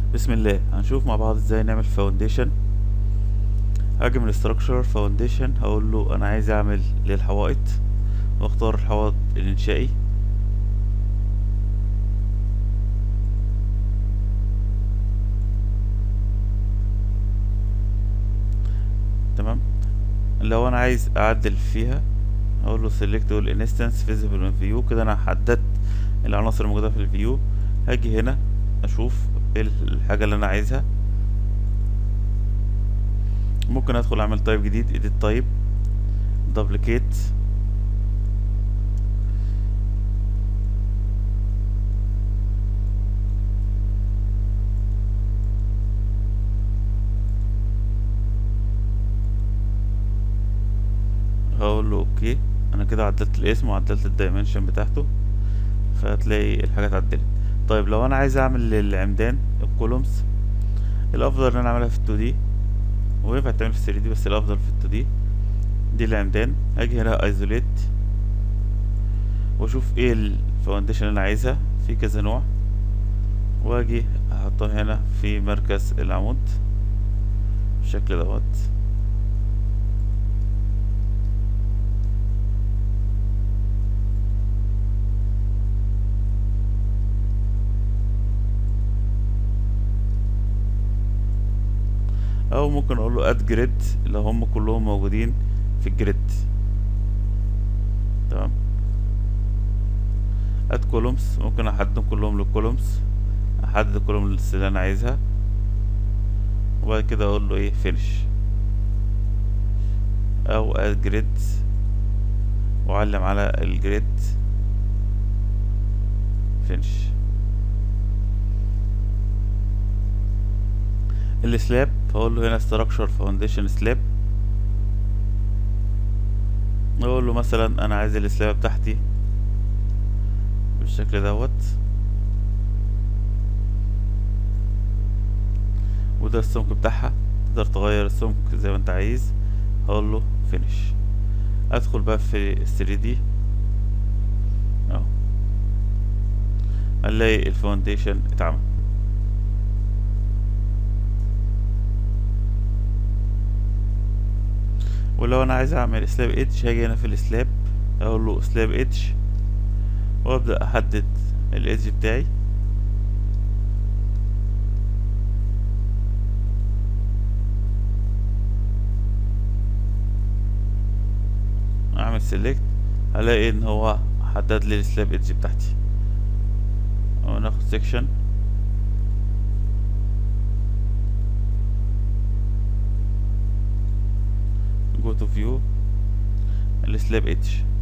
بسم الله هنشوف مع بعض ازاي نعمل فاونديشن هاجي من structure فاونديشن هقول له انا عايز اعمل للحوائط واختار الحوائط الانشائي تمام لو انا عايز اعدل فيها اقول له select all instance visible in view كده انا حددت العناصر الموجودة في الفيو هاجي هنا اشوف ايه الحاجة اللي انا عايزها ممكن ادخل اعمل تايب جديد edit type duplicate هقول له اوكي انا كده عدلت الاسم وعدلت الدايمنشن بتاعته فهتلاقي الحاجة اتعدلت طيب لو انا عايز اعمل للعمدان الكولومز الافضل ان انا اعملها في 2 دي وينفع تعمل في 3 دي بس الافضل في 2 دي دي العمدان اجي هنا ايزوليت واشوف ايه الفاونديشن اللي انا عايزها في كذا نوع واجي احطها هنا في مركز العمود بالشكل دوت او ممكن اقول له اد جريد لو هم كلهم موجودين في الجريد تمام اد كولومز ممكن احددهم كلهم للكولومز احدد الكولومز اللي انا عايزها وبعد كده اقول له ايه فينش او اد جريد واعلم على الجريد فينش السلاب فاقول له هنا structure foundation slab اقول له مثلا انا عايز السلاب بتاعتي بالشكل دوت وده السمك بتاعها تقدر تغير السمك زي ما انت عايز هقول له finish ادخل بقى في 3 دي اهو هنلاقي الفاونديشن اتعمل ولو انا عايز اعمل سلاب ايدج هاجي هنا في السلاب اقول له سلاب ايدج وابدا احدد الايدج بتاعي اعمل سيلكت هلاقي ان هو حدد لي السلاب ايدج بتاعتي وناخد سيكشن جو تو فيو السلاب ايدج